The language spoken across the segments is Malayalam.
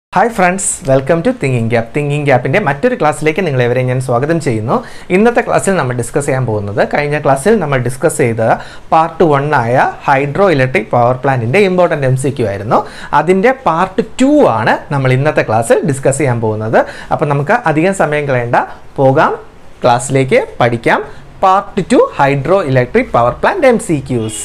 Hi friends welcome to Thinking Gap Thinking ഗ്യാപ്പിൻ്റെ മറ്റൊരു ക്ലാസ്സിലേക്ക് നിങ്ങളെവരെ ഞാൻ സ്വാഗതം ചെയ്യുന്നു ഇന്നത്തെ ക്ലാസ്സിൽ നമ്മൾ ഡിസ്കസ് ചെയ്യാൻ പോകുന്നത് കഴിഞ്ഞ ക്ലാസ്സിൽ നമ്മൾ ഡിസ്കസ് ചെയ്ത പാർട്ട് വൺ ആയ ഹൈഡ്രോ ഇലക്ട്രിക് പവർ പ്ലാന്റിൻ്റെ ഇമ്പോർട്ടൻ്റ് എം സി ക്യു ആയിരുന്നു അതിൻ്റെ പാർട്ട് ടു ആണ് നമ്മൾ ഇന്നത്തെ ക്ലാസ്സിൽ ഡിസ്കസ് ചെയ്യാൻ പോകുന്നത് അപ്പോൾ നമുക്ക് അധികം സമയം കളയേണ്ട പോകാം ക്ലാസ്സിലേക്ക് പഠിക്കാം part two hydro electric power plant M C Qs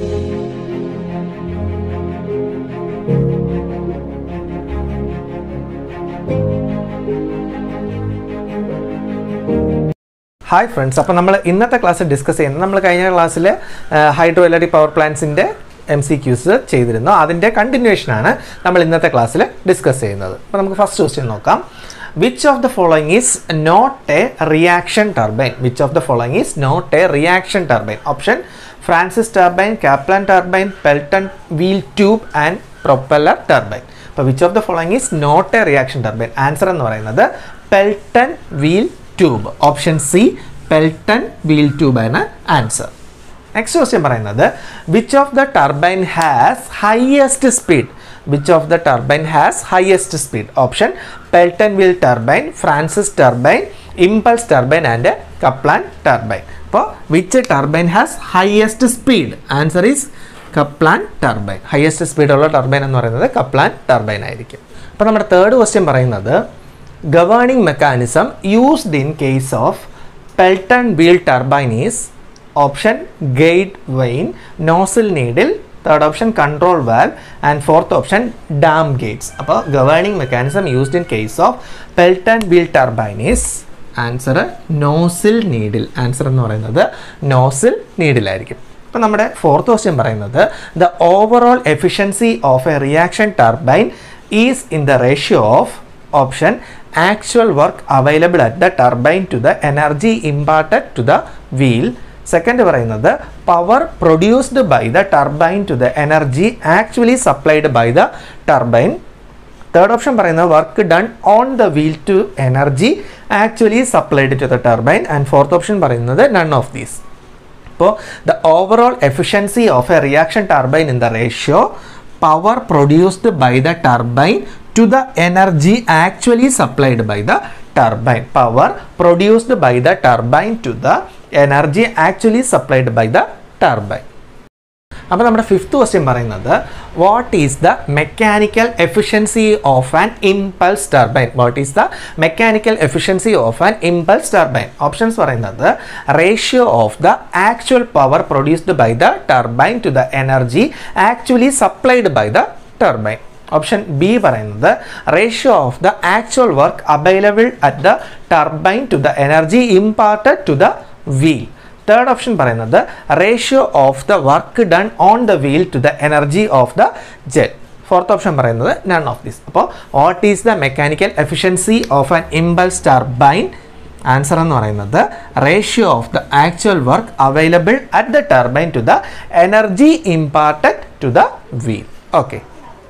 hi friends അപ്പോൾ നമ്മൾ ഇന്നത്തെ ക്ലാസ്സിൽ ഡിസ്കസ് ചെയ്യുന്നത് നമ്മൾ കഴിഞ്ഞ ക്ലാസ്സിൽ ഹൈഡ്രോ ഇലക്ട്രിക് പവർ പ്ലാന്റ്സിൻ്റെ എം സി ക്യൂസ് ചെയ്തിരുന്നു അതിൻ്റെ കണ്ടിന്യൂഷനാണ് നമ്മൾ ഇന്നത്തെ ക്ലാസ്സിൽ ഡിസ്കസ് ചെയ്യുന്നത് അപ്പോൾ നമുക്ക് ഫസ്റ്റ് ക്വസ്റ്റ്യൻ നോക്കാം which of the following is not a reaction turbine which of the following is not a reaction turbine option Francis turbine Kaplan turbine Pelton wheel tube and propeller turbine അപ്പോൾ which of the following is not a reaction turbine answer എന്ന് പറയുന്നത് Pelton wheel tube option C Pelton wheel tube ആണ് ആൻസർ നെക്സ്റ്റ് ക്വസ്റ്റ്യൻ പറയുന്നത് which of the turbine has highest speed which of the turbine has highest speed option Pelton wheel turbine Francis turbine impulse turbine and Kaplan turbine അപ്പോൾ which turbine has highest speed answer is Kaplan turbine highest സ്പീഡുള്ള ടർബൈൻ എന്ന് പറയുന്നത് കപ്ലാൻ ടർബൈൻ ആയിരിക്കും അപ്പോൾ നമ്മുടെ തേർഡ് ക്വസ്റ്റ്യൻ പറയുന്നത് governing mechanism used in case of Pelton wheel turbine is option gate vane, nozzle needle, third option control valve and fourth option dam gates. അപ്പോൾ governing mechanism used in case of Pelton wheel turbine is answer nozzle needle answer എന്ന് പറയുന്നത് നോസിൽ നീഡിലായിരിക്കും അപ്പോൾ നമ്മുടെ ഫോർത്ത് ക്വസ്റ്റ്യൻ പറയുന്നത് the overall efficiency of a reaction turbine is in the ratio of option actual work available at the turbine to the energy imparted to the wheel second പറയുന്നത് power produced by the turbine to the energy actually supplied by the turbine third option പറയുന്നത് work done on the wheel to energy actually supplied to the turbine and fourth option പറയുന്നത് നൺ ഓഫ് ദീസ് ഇപ്പോൾ the overall efficiency of a reaction turbine in the ratio power produced by the turbine to the energy actually supplied by the turbine power produced by the turbine to the energy actually supplied by the turbine അപ്പോൾ നമ്മുടെ ഫിഫ്ത്ത് ക്വസ്റ്റ്യൻ പറയുന്നത് what is the mechanical efficiency of an impulse turbine what is the mechanical efficiency of an impulse turbine options പറയുന്നത് ratio of the actual power produced by the turbine to the energy actually supplied by the turbine option B പറയുന്നത് ratio of the actual work available at the turbine to the energy imparted to the wheel third option പറയുന്നത് ratio of the work done on the wheel to the energy of the jet fourth option പറയുന്നത് നൺ ഓഫ് ദിസ് അപ്പോൾ what is the mechanical efficiency of an impulse turbine answer എന്ന് പറയുന്നത് ratio of the actual work available at the turbine to the energy imparted to the wheel okay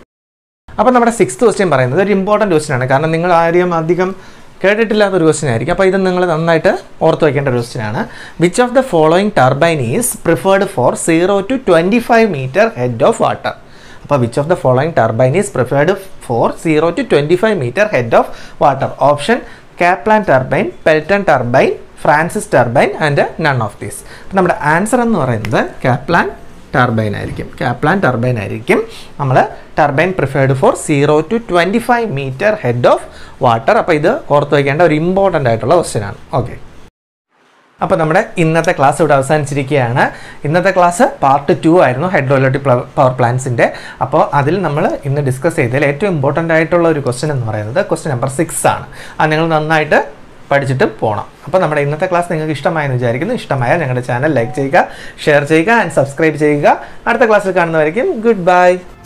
അപ്പോൾ നമ്മുടെ സിക്സ്ത് ക്വസ്റ്റ്യൻ പറയുന്നത് ഒരു ഇമ്പോർട്ടൻറ്റ് ക്വസ്റ്റ്യൻ ആണ് കാരണം നിങ്ങൾ ആരെയും അധികം കേട്ടിട്ടില്ലാത്ത ഒരു ക്വസ്റ്റ്യൻ ആയിരിക്കും അപ്പോൾ ഇത് നിങ്ങൾ നന്നായിട്ട് ഓർത്ത് വയ്ക്കേണ്ട ഒരു ക്വസ്റ്റ്യൻ ആണ് which of the following turbine is preferred for zero to twenty five metre head of water അപ്പോൾ which of the following turbine is preferred for zero to twenty five metre head of water option Kaplan turbine Pelton turbine Francis turbine and none of these നമ്മുടെ ആൻസർ എന്ന് പറയുന്നത് കാപ്ലാൻ ടർബൈൻ ആയിരിക്കും കാപ്ലാൻ ടർബൈൻ ആയിരിക്കും നമ്മൾ turbine preferred for zero to twenty five metre head of water അപ്പോൾ ഇത് ഓർത്ത് വയ്ക്കേണ്ട ഒരു ഇമ്പോർട്ടൻ്റ് ആയിട്ടുള്ള ക്വസ്റ്റ്യൻ ആണ് ഓക്കെ അപ്പോൾ നമ്മുടെ ഇന്നത്തെ ക്ലാസ് ഇവിടെ അവസാനിച്ചിരിക്കുകയാണ് ഇന്നത്തെ ക്ലാസ് പാർട്ട് ടു ആയിരുന്നു ഹൈഡ്രോലറ്റിക് പവർ പ്ലാന്റ്സിൻ്റെ അപ്പോൾ അതിൽ നമ്മൾ ഇന്ന് ഡിസ്കസ് ചെയ്തതിൽ ഏറ്റവും ഇമ്പോർട്ടൻ്റ് ആയിട്ടുള്ള ഒരു ക്വസ്റ്റ്യൻ എന്ന് പറയുന്നത് ക്വസ്റ്റ്യൻ നമ്പർ സിക്സ് ആണ് അത് നിങ്ങൾ നന്നായിട്ട് പഠിച്ചിട്ട് പോകണം അപ്പോൾ നമ്മുടെ ഇന്നത്തെ ക്ലാസ് നിങ്ങൾക്ക് ഇഷ്ടമായെന്ന് വിചാരിക്കുന്നു ഇഷ്ടമായാൽ ഞങ്ങളുടെ ചാനൽ ലൈക്ക് ചെയ്യുക ഷെയർ ചെയ്യുക ആൻഡ് സബ്സ്ക്രൈബ് ചെയ്യുക അടുത്ത ക്ലാസ്സിൽ കാണുന്നവരേക്കും ഗുഡ് ബൈ